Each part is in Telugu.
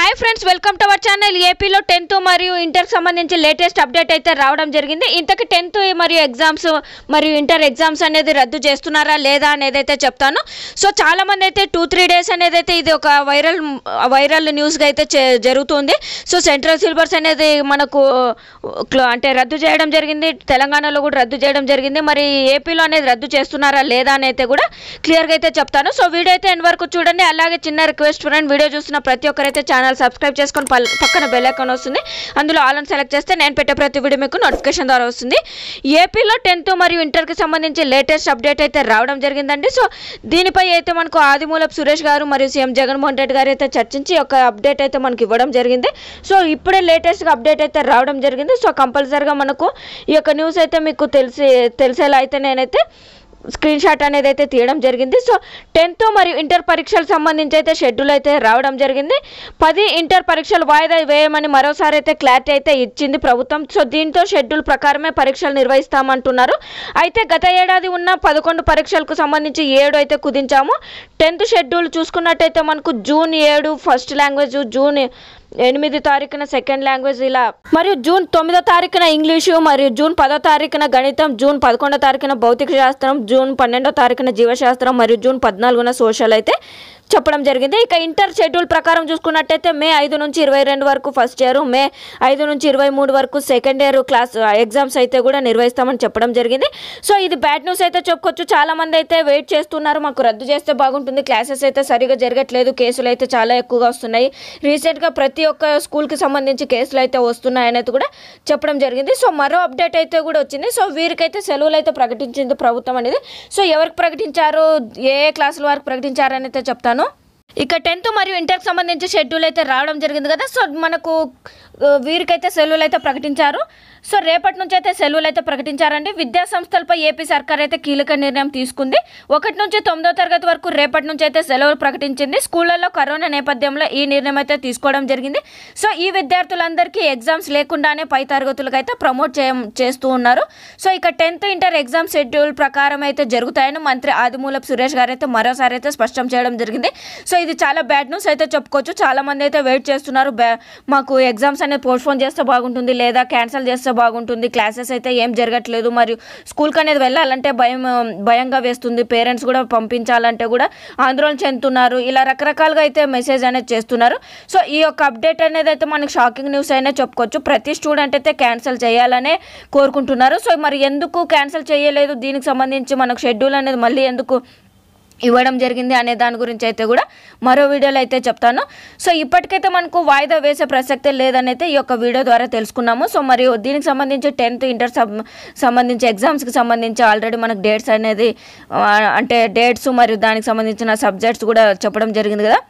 hi friends welcome to our channel ఏపీలో టెన్త్ మరియు ఇంటర్ సంబంధించి లేటెస్ట్ అప్డేట్ అయితే రావడం జరిగింది ఇంతకు టెన్త్ మరియు ఎగ్జామ్స్ మరియు ఇంటర్ ఎగ్జామ్స్ అనేది రద్దు చేస్తున్నారా లేదా అనేది అయితే చెప్తాను సో చాలా మంది అయితే టూ త్రీ డేస్ అనేది అయితే ఇది ఒక వైరల్ వైరల్ న్యూస్గా అయితే చే- జరుగుతుంది సో సెంట్రల్ సిలబస్ అనేది మనకు క్ల- అంటే రద్దు చేయడం జరిగింది తెలంగాణలో కూడా రద్దు చేయడం జరిగింది మరి ఏపీలో అనేది రద్దు చేస్తున్నారా లేదా అని అయితే కూడా క్లియర్గా అయితే చెప్తాను సో వీడియో అయితే ఎండ్ వరకు చూడండి అలాగే చిన్న రిక్వెస్ట్ ఫ్రెండ్ వీడియో చూస్తున్న ప్రతి ఒక్కరైతే ఛానల్ సబ్స్క్రైబ్ చేసుకొని పల్- పక్కన బెల్ ఐకాన్ వస్తుంది అందులో ఆల్ అని సెలెక్ట్ చేస్తే నేను పెట్టే ప్రతి వీడియో మీకు నోటిఫికేషన్ ద్వారా వస్తుంది ఏపీలో టెన్త్ మరియు ఇంటర్కి సంబంధించి లేటెస్ట్ అప్డేట్ అయితే రావడం జరిగిందండి సో దీనిపై అయితే మనకు ఆదిమూలపు సురేష్ గారు మరియు సీఎం జగన్మోహన్ రెడ్డి గారు అయితే చర్చించి ఒక అప్డేట్ అయితే మనకి ఇవ్వడం జరిగింది సో ఇప్పుడే లేటెస్ట్గా అప్డేట్ అయితే రావడం జరిగింది సో కంపల్సరీగా మనకు ఈ యొక్క న్యూస్ అయితే మీకు తెలిసి తెలిసేలా అయితే నేనైతే స్క్రీన్ షాట్ అనేది అయితే తీయడం జరిగింది సో టెన్త్ మరియు ఇంటర్ పరీక్షలకు సంబంధించి అయితే షెడ్యూల్ అయితే రావడం జరిగింది పది ఇంటర్ పరీక్షలు వాయిదా వేయమని మరోసారి అయితే క్లారిటీ అయితే ఇచ్చింది ప్రభుత్వం సో దీంతో షెడ్యూల్ ప్రకారమే పరీక్షలు నిర్వహిస్తామంటున్నారు అయితే గత ఏడాది ఉన్న పదకొండు పరీక్షలకు సంబంధించి ఏడు అయితే కుదించాము టెన్త్ షెడ్యూల్ చూసుకున్నట్టయితే మనకు జూన్ ఏడు ఫస్ట్ లాంగ్వేజ్ జూన్ ఎనిమిది తారీఖున సెకండ్ లాంగ్వేజ్ ఇలా మరియు జూన్ తొమ్మిదో తారీఖున ఇంగ్లీషు మరియు జూన్ పదో తారీఖున గణితం జూన్ పదకొండో తారీఖున భౌతిక శాస్త్రం జూన్ పన్నెండో తారీఖున జీవశాస్త్రం మరియు జూన్ పద్నాలుగున సోషల్ అయితే చెప్పడం జరిగింది ఇక ఇంటర్ షెడ్యూల్ ప్రకారం చూసుకున్నట్టయితే మే ఐదు నుంచి ఇరవై రెండు వరకు ఫస్ట్ ఇయర్ మే ఐదు నుంచి ఇరవై మూడు వరకు సెకండ్ ఇయర్ క్లాస్ ఎగ్జామ్స్ అయితే కూడా నిర్వహిస్తామని చెప్పడం జరిగింది సో ఇది బ్యాడ్ న్యూస్ అయితే చెప్పుకోవచ్చు చాలా మంది అయితే వెయిట్ చేస్తున్నారు మాకు రద్దు చేస్తే బాగుంటుంది క్లాసెస్ అయితే సరిగా జరగట్లేదు కేసులు అయితే చాలా ఎక్కువగా వస్తున్నాయి రీసెంట్గా ప్రతి ఒక్క స్కూల్కి సంబంధించి కేసులు అయితే వస్తున్నాయి అనేది కూడా చెప్పడం జరిగింది సో మరో అప్డేట్ అయితే కూడా వచ్చింది సో వీరికైతే సెలవులు అయితే ప్రకటించింది ప్రభుత్వం అనేది సో ఎవరికి ప్రకటించారు ఏ ఏ క్లాసుల వరకు ప్రకటించారని అయితే చెప్తాను ఇక టెన్త్ మరియు ఇంటర్కి సంబంధించి షెడ్యూల్ అయితే రావడం జరిగింది కదా సో మనకు ఆ, వీరికైతే సెలవులు అయితే ప్రకటించారు సో రేపటి నుంచి అయితే సెలవులు అయితే ప్రకటించారండి విద్యా సంస్థలపై ఏపీ సర్కార్ అయితే కీలక నిర్ణయం తీసుకుంది ఒకటి నుంచి తొమ్మిదో తరగతి వరకు రేపటి నుంచి అయితే సెలవులు ప్రకటించింది స్కూళ్ళల్లో కరోనా నేపథ్యంలో ఈ నిర్ణయం అయితే తీసుకోవడం జరిగింది సో ఈ విద్యార్థులందరికీ ఎగ్జామ్స్ లేకుండానే పై తరగతులకు అయితే ప్రమోట్ చేయ చేస్తూ ఉన్నారు సో ఇక టెన్త్ ఇంటర్ ఎగ్జామ్ షెడ్యూల్ ప్రకారం అయితే జరుగుతాయని మంత్రి ఆదిమూలపు సురేష్ గారు అయితే మరోసారి అయితే స్పష్టం చేయడం జరిగింది సో ఇది చాలా బ్యాడ్ న్యూస్ అయితే చెప్పుకోవచ్చు చాలా మంది అయితే వెయిట్ చేస్తున్నారు బ్యా- మాకు ఎగ్జామ్స్ అనేది పోస్ట్పోన్ చేస్తే బాగుంటుంది లేదా క్యాన్సిల్ చేస్తే బాగుంటుంది క్లాసెస్ అయితే ఏం జరగట్లేదు మరియు స్కూల్కి అనేది వెళ్ళాలంటే భయం భయంగా వేస్తుంది పేరెంట్స్ కూడా పంపించాలంటే కూడా ఆందోళన చెందుతున్నారు ఇలా రకరకాలుగా అయితే మెసేజ్ అనేది చేస్తున్నారు సో ఈ యొక్క అప్డేట్ అనేది అయితే మనకి షాకింగ్ న్యూస్ అయినా చెప్పుకోవచ్చు ప్రతి స్టూడెంట్ అయితే క్యాన్సిల్ చేయాలనే కోరుకుంటున్నారు సో మరి ఎందుకు క్యాన్సిల్ చేయలేదు దీనికి సంబంధించి మనకు షెడ్యూల్ అనేది మళ్ళీ ఎందుకు ఇవ్వడం జరిగింది అనే దాని గురించి అయితే కూడా మరో వీడియోలో అయితే చెప్తాను సో ఇప్పటికైతే మనకు వాయిదా వేసే ప్రసక్తే లేదని అయితే ఈ యొక్క వీడియో ద్వారా తెలుసుకున్నాము సో మరియు దీనికి సంబంధించి టెన్త్ ఇంటర్ సబ్ సంబంధించి ఎగ్జామ్స్కి సంబంధించి ఆల్రెడీ మనకు డేట్స్ అనేది ఆ, అంటే డేట్స్ మరియు దానికి సంబంధించిన సబ్జెక్ట్స్ కూడా చెప్పడం జరిగింది కదా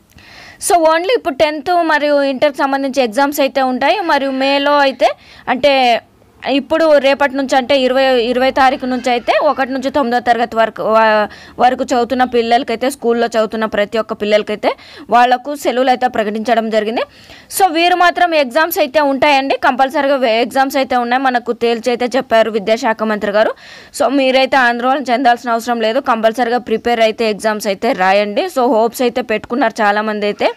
సో ఓన్లీ ఇప్పుడు టెన్త్ మరియు ఇంటర్కి సంబంధించి ఎగ్జామ్స్ అయితే ఉంటాయి మరియు మేలో అయితే అంటే ఇప్పుడు రేపటి నుంచి అంటే ఇరవై ఇరవై తారీఖు నుంచి అయితే ఒకటి నుంచి తొమ్మిదో తరగతి వరకు వా- వరకు చదువుతున్న పిల్లలకైతే స్కూల్లో చదువుతున్న ప్రతి ఒక్క పిల్లలకైతే వాళ్లకు సెలవులు అయితే ప్రకటించడం జరిగింది సో వీరు మాత్రం ఎగ్జామ్స్ అయితే ఉంటాయండి కంపల్సరీగా ఎగ్జామ్స్ అయితే ఉన్నాయి మనకు తేల్చి అయితే చెప్పారు విద్యాశాఖ మంత్రి గారు సో మీరైతే ఆందోళన చెందాల్సిన అవసరం లేదు కంపల్సరీగా ప్రిపేర్ అయితే ఎగ్జామ్స్ అయితే రాయండి సో హోప్స్ అయితే పెట్టుకున్నారు చాలామంది అయితే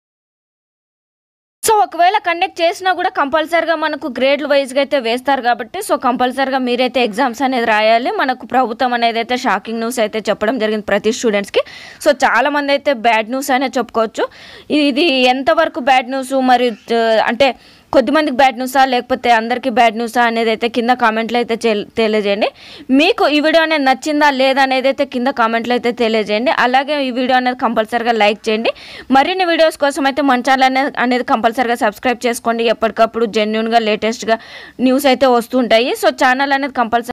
సో ఒకవేళ కండక్ట్ చేసినా కూడా కంపల్సరీగా మనకు గ్రేడ్లు వైజ్గా అయితే వేస్తారు కాబట్టి సో కంపల్సరీగా మీరైతే ఎగ్జామ్స్ అనేది రాయాలి మనకు ప్రభుత్వం అనేది అయితే షాకింగ్ న్యూస్ అయితే చెప్పడం జరిగింది ప్రతి స్టూడెంట్స్కి సో చాలా మంది అయితే బ్యాడ్ న్యూస్ అనే చెప్పుకోవచ్చు ఇది ఎంతవరకు బ్యాడ్ న్యూస్ మరియు ఆ, అంటే కొద్దిమందికి బ్యాడ్ న్యూసా లేకపోతే అందరికీ బ్యాడ్ న్యూసా అనేది అయితే కింద కామెంట్లో అయితే చెల్- తెలియజేయండి మీకు ఈ వీడియో అనేది నచ్చిందా లేదా అనేది అయితే కింద కామెంట్లో అయితే తెలియజేయండి అలాగే ఈ వీడియో అనేది కంపల్సరీగా లైక్ చేయండి మరిన్ని వీడియోస్ కోసం అయితే మన ఛానల్ అనేది అనేది కంపల్సరీగా సబ్స్క్రైబ్ చేసుకోండి ఎప్పటికప్పుడు జెన్యున్గా లేటెస్ట్గా న్యూస్ అయితే వస్తుంటాయి సో ఛానల్ అనేది కంపల్సరీ